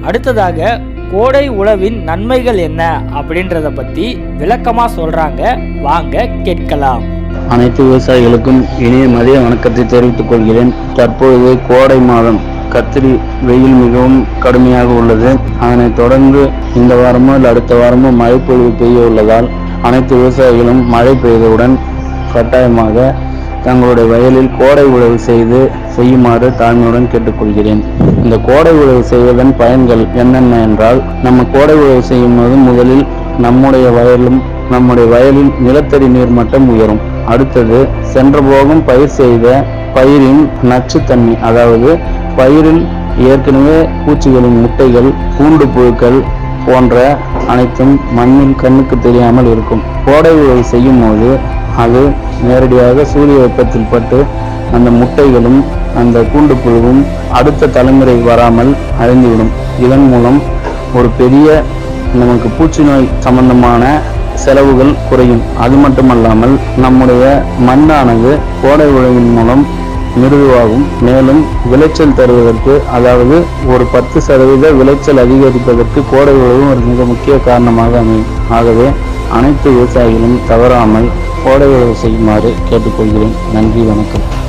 அடுத்ததாக கோடை உழவின் நன்மைகள் என்ன அப்படின்றத பத்தி விளக்கமா சொல்றாங்க வாங்க கேட்கலாம் அனைத்து விவசாயிகளுக்கும் இனிய மதிய வணக்கத்தை தெரிவித்துக் கொள்கிறேன் தற்பொழுது கோடை மாதம் கத்திரி வெயில் மிகவும் கடுமையாக உள்ளது அதனைத் தொடர்ந்து இந்த வாரமோ இல்லை அடுத்த வாரமோ மழை பொழிவு பெய்ய உள்ளதால் அனைத்து விவசாயிகளும் மழை பெய்தவுடன் கட்டாயமாக தங்களுடைய வயலில் கோடை உழவு செய்து செய்யுமாறு தாழ்மையுடன் கேட்டுக்கொள்கிறேன் இந்த கோடை உழவு செய்வதன் பயன்கள் என்னென்ன என்றால் நம்ம கோடை உழவு செய்யும் போது முதலில் நம்முடைய வயலும் நம்முடைய வயலில் நிலத்தடி நீர் மட்டம் உயரும் அடுத்தது சென்ற போகம் பயிர் செய்த பயிரின் நச்சுத்தன்மை அதாவது பயிரில் ஏற்கனவே பூச்சிகளின் முட்டைகள் பூண்டு புழுக்கள் போன்ற அனைத்தும் மண்ணில் கண்ணுக்கு தெரியாமல் இருக்கும் கோடை உழவு செய்யும் போது அது நேரடியாக சூரிய வெப்பத்தில் பட்டு அந்த முட்டைகளும் அந்த கூண்டு புழுவும் அடுத்த தலைமுறை வராமல் அழிந்துவிடும் இதன் மூலம் ஒரு பெரிய நமக்கு பூச்சி நோய் சம்பந்தமான செலவுகள் குறையும் அது மட்டுமல்லாமல் நம்முடைய மண்ணானது கோடை உழவின் மூலம் மிருதுவாகும் மேலும் விளைச்சல் தருவதற்கு அதாவது ஒரு பத்து சதவீத விளைச்சல் அதிகரிப்பதற்கு கோடை உழவு ஒரு மிக முக்கிய காரணமாக அமையும் ஆகவே அனைத்து விவசாயிகளும் தவறாமல் கோடை உழவு செய்யுமாறு கேட்டுக்கொள்கிறேன் நன்றி வணக்கம்